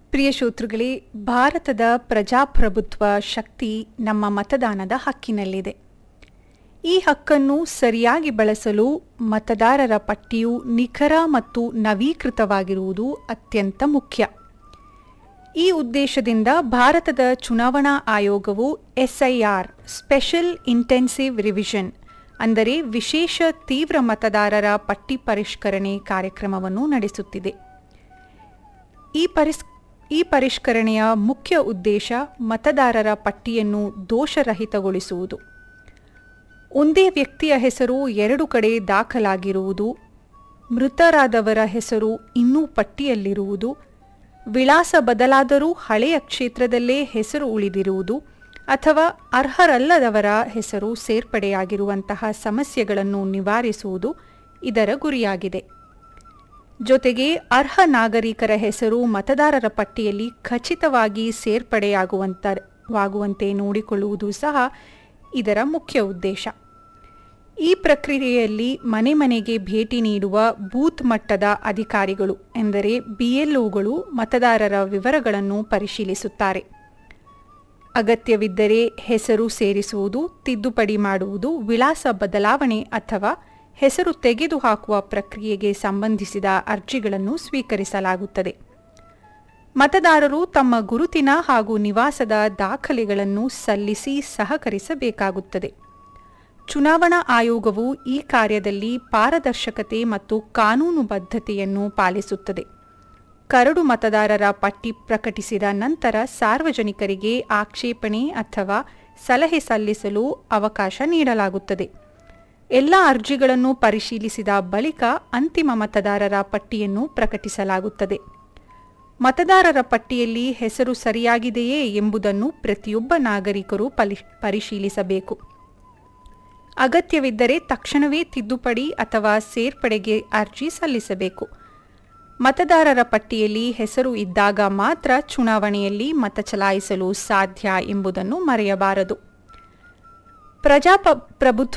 ಪ್ರಿಯ ಶ್ರೋತೃಗಳೇ ಭಾರತದ ಪ್ರಜಾಪ್ರಭುತ್ವ ಶಕ್ತಿ ನಮ್ಮ ಮತದಾನದ ಹಕ್ಕಿನಲ್ಲಿದೆ ಈ ಹಕ್ಕನ್ನು ಸರಿಯಾಗಿ ಬಳಸಲು ಮತದಾರರ ಪಟ್ಟಿಯು ನಿಖರ ಮತ್ತು ನವೀಕೃತವಾಗಿರುವುದು ಅತ್ಯಂತ ಮುಖ್ಯ ಈ ಉದ್ದೇಶದಿಂದ ಭಾರತದ ಚುನಾವಣಾ ಆಯೋಗವು ಎಸ್ಐಆರ್ ಸ್ಪೆಷಲ್ ಇಂಟೆನ್ಸಿವ್ ರಿವಿಷನ್ ಅಂದರೆ ವಿಶೇಷ ತೀವ್ರ ಮತದಾರರ ಪಟ್ಟಿ ಪರಿಷ್ಕರಣೆ ಕಾರ್ಯಕ್ರಮವನ್ನು ನಡೆಸುತ್ತಿದೆ ಈ ಪರಿಸ್ ಈ ಪರಿಷ್ಕರಣೆಯ ಮುಖ್ಯ ಉದ್ದೇಶ ಮತದಾರರ ಪಟ್ಟಿಯನ್ನು ದೋಷರಹಿತಗೊಳಿಸುವುದು ಒಂದೇ ವ್ಯಕ್ತಿಯ ಹೆಸರು ಎರಡು ಕಡೆ ದಾಖಲಾಗಿರುವುದು ಮೃತರಾದವರ ಹೆಸರು ಇನ್ನೂ ಪಟ್ಟಿಯಲ್ಲಿರುವುದು ವಿಳಾಸ ಬದಲಾದರೂ ಹಳೆಯ ಕ್ಷೇತ್ರದಲ್ಲೇ ಹೆಸರು ಉಳಿದಿರುವುದು ಅಥವಾ ಅರ್ಹರಲ್ಲದವರ ಹೆಸರು ಸೇರ್ಪಡೆಯಾಗಿರುವಂತಹ ಸಮಸ್ಯೆಗಳನ್ನು ನಿವಾರಿಸುವುದು ಇದರ ಗುರಿಯಾಗಿದೆ ಜೊತೆಗೆ ಅರ್ಹ ನಾಗರಿಕರ ಹೆಸರು ಮತದಾರರ ಪಟ್ಟಿಯಲ್ಲಿ ಖಚಿತವಾಗಿ ಸೇರ್ಪಡೆಯಾಗುವಂತವಾಗುವಂತೆ ನೋಡಿಕೊಳ್ಳುವುದು ಸಹ ಇದರ ಮುಖ್ಯ ಉದ್ದೇಶ ಈ ಪ್ರಕ್ರಿಯೆಯಲ್ಲಿ ಮನೆ ಮನೆಗೆ ಭೇಟಿ ನೀಡುವ ಬೂತ್ ಮಟ್ಟದ ಅಧಿಕಾರಿಗಳು ಎಂದರೆ ಬಿಎಲ್ಒಗಳು ಮತದಾರರ ವಿವರಗಳನ್ನು ಪರಿಶೀಲಿಸುತ್ತಾರೆ ಅಗತ್ಯವಿದ್ದರೆ ಹೆಸರು ಸೇರಿಸುವುದು ತಿದ್ದುಪಡಿ ಮಾಡುವುದು ವಿಳಾಸ ಬದಲಾವಣೆ ಅಥವಾ ಹೆಸರು ತೆಗೆದುಹಾಕುವ ಪ್ರಕ್ರಿಯೆಗೆ ಸಂಬಂಧಿಸಿದ ಅರ್ಜಿಗಳನ್ನು ಸ್ವೀಕರಿಸಲಾಗುತ್ತದೆ ಮತದಾರರು ತಮ್ಮ ಗುರುತಿನ ಹಾಗೂ ನಿವಾಸದ ದಾಖಲೆಗಳನ್ನು ಸಲ್ಲಿಸಿ ಸಹಕರಿಸಬೇಕಾಗುತ್ತದೆ ಚುನಾವಣಾ ಆಯೋಗವು ಈ ಕಾರ್ಯದಲ್ಲಿ ಪಾರದರ್ಶಕತೆ ಮತ್ತು ಕಾನೂನುಬದ್ಧತೆಯನ್ನು ಪಾಲಿಸುತ್ತದೆ ಕರಡು ಮತದಾರರ ಪಟ್ಟಿ ಪ್ರಕಟಿಸಿದ ನಂತರ ಸಾರ್ವಜನಿಕರಿಗೆ ಆಕ್ಷೇಪಣೆ ಅಥವಾ ಸಲಹೆ ಸಲ್ಲಿಸಲು ಅವಕಾಶ ನೀಡಲಾಗುತ್ತದೆ ಎಲ್ಲ ಅರ್ಜಿಗಳನ್ನು ಪರಿಶೀಲಿಸಿದ ಬಳಿಕ ಅಂತಿಮ ಮತದಾರರ ಪಟ್ಟಿಯನ್ನು ಪ್ರಕಟಿಸಲಾಗುತ್ತದೆ ಮತದಾರರ ಪಟ್ಟಿಯಲ್ಲಿ ಹೆಸರು ಸರಿಯಾಗಿದೆಯೇ ಎಂಬುದನ್ನು ಪ್ರತಿಯೊಬ್ಬ ನಾಗರಿಕರು ಪರಿಶೀಲಿಸಬೇಕು ಅಗತ್ಯವಿದ್ದರೆ ತಕ್ಷಣವೇ ತಿದ್ದುಪಡಿ ಅಥವಾ ಸೇರ್ಪಡೆಗೆ ಅರ್ಜಿ ಸಲ್ಲಿಸಬೇಕು ಮತದಾರರ ಪಟ್ಟಿಯಲ್ಲಿ ಹೆಸರು ಇದ್ದಾಗ ಮಾತ್ರ ಚುನಾವಣೆಯಲ್ಲಿ ಮತ ಚಲಾಯಿಸಲು ಸಾಧ್ಯ ಎಂಬುದನ್ನು ಮರೆಯಬಾರದು ಪ್ರಜಾಪ್ರಭುತ್ವ